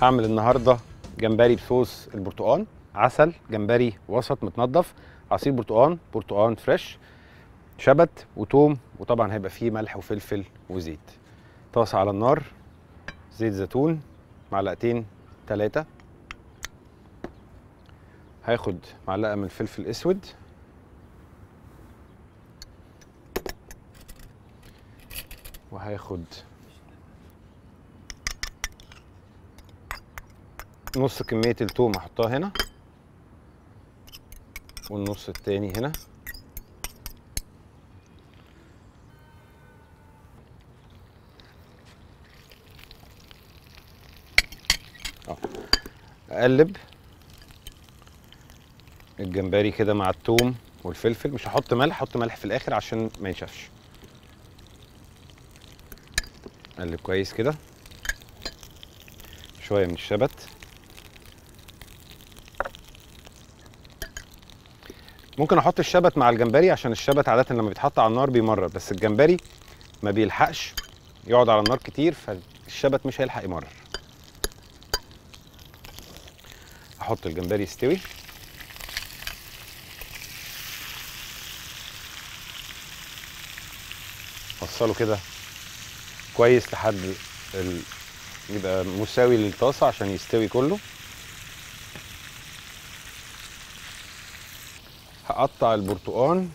هعمل النهارده جمبري بصوص البرتقال عسل جمبري وسط متنضف عصير برتقال برتقال فريش شبت وتوم وطبعا هيبقى فيه ملح وفلفل وزيت طاسه على النار زيت زيتون معلقتين ثلاثه هاخد معلقه من الفلفل الاسود وهاخد نص كمية التوم احطها هنا والنص التاني هنا اه اقلب الجمبري كده مع التوم والفلفل مش هحط ملح هحط ملح في الاخر عشان ما ينشفش اقلب كويس كده شويه من الشبت ممكن احط الشبت مع الجمبري عشان الشبت عاده لما بيتحط على النار بيمرر بس الجمبري ما بيلحقش يقعد على النار كتير فالشبت مش هيلحق يمرر احط الجمبري يستوي وصله كده كويس لحد ال... يبقى مساوي للطاسه عشان يستوي كله هقطع البرتقال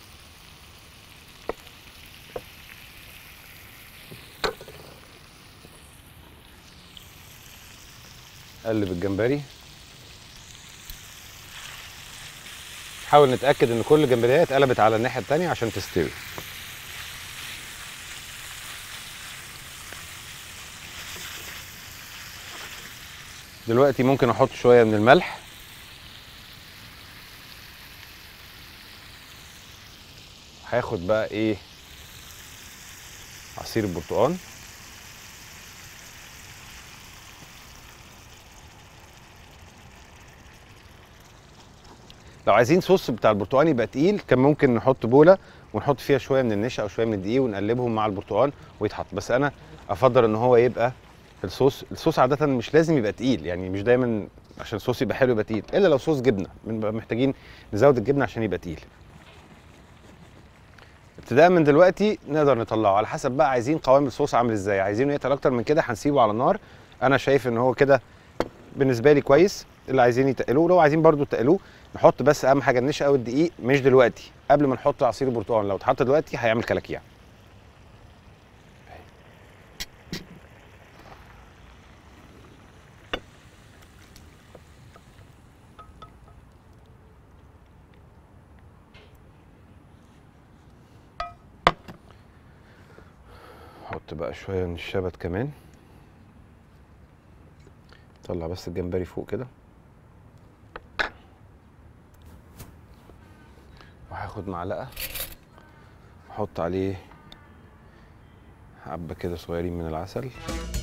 قلب الجمبري حاول نتاكد ان كل الجمبريه اتقلبت على الناحيه التانية عشان تستوي دلوقتي ممكن احط شويه من الملح هاخد بقى ايه عصير البرتقال لو عايزين صوص بتاع البرتقال يبقى تقيل كان ممكن نحط بوله ونحط فيها شويه من النشا او شويه من الدقيق ونقلبهم مع البرتقال ويتحط بس انا افضل ان هو يبقى الصوص الصوص عاده مش لازم يبقى تقيل يعني مش دايما عشان الصوص يبقى حلو يبقى تقيل الا لو صوص جبنه بنبقى محتاجين نزود الجبنه عشان يبقى تقيل ابتداء من دلوقتي نقدر نطلعه على حسب بقى عايزين قوام الصوص عامل ازاي عايزينه يتقل اكتر من كده هنسيبه على النار انا شايف ان هو كده بالنسبه لي كويس اللي عايزين يتقلوه لو عايزين برضو تقلوه نحط بس اهم حاجه النشا او الدقيق مش دلوقتي قبل ما نحط عصير البرتقال لو اتحط دلوقتي هيعمل كلاكيع احط بقى شويه من الشبت كمان طلع بس الجمبري فوق كده وهاخد معلقه احط عليه حبه كده صغيرين من العسل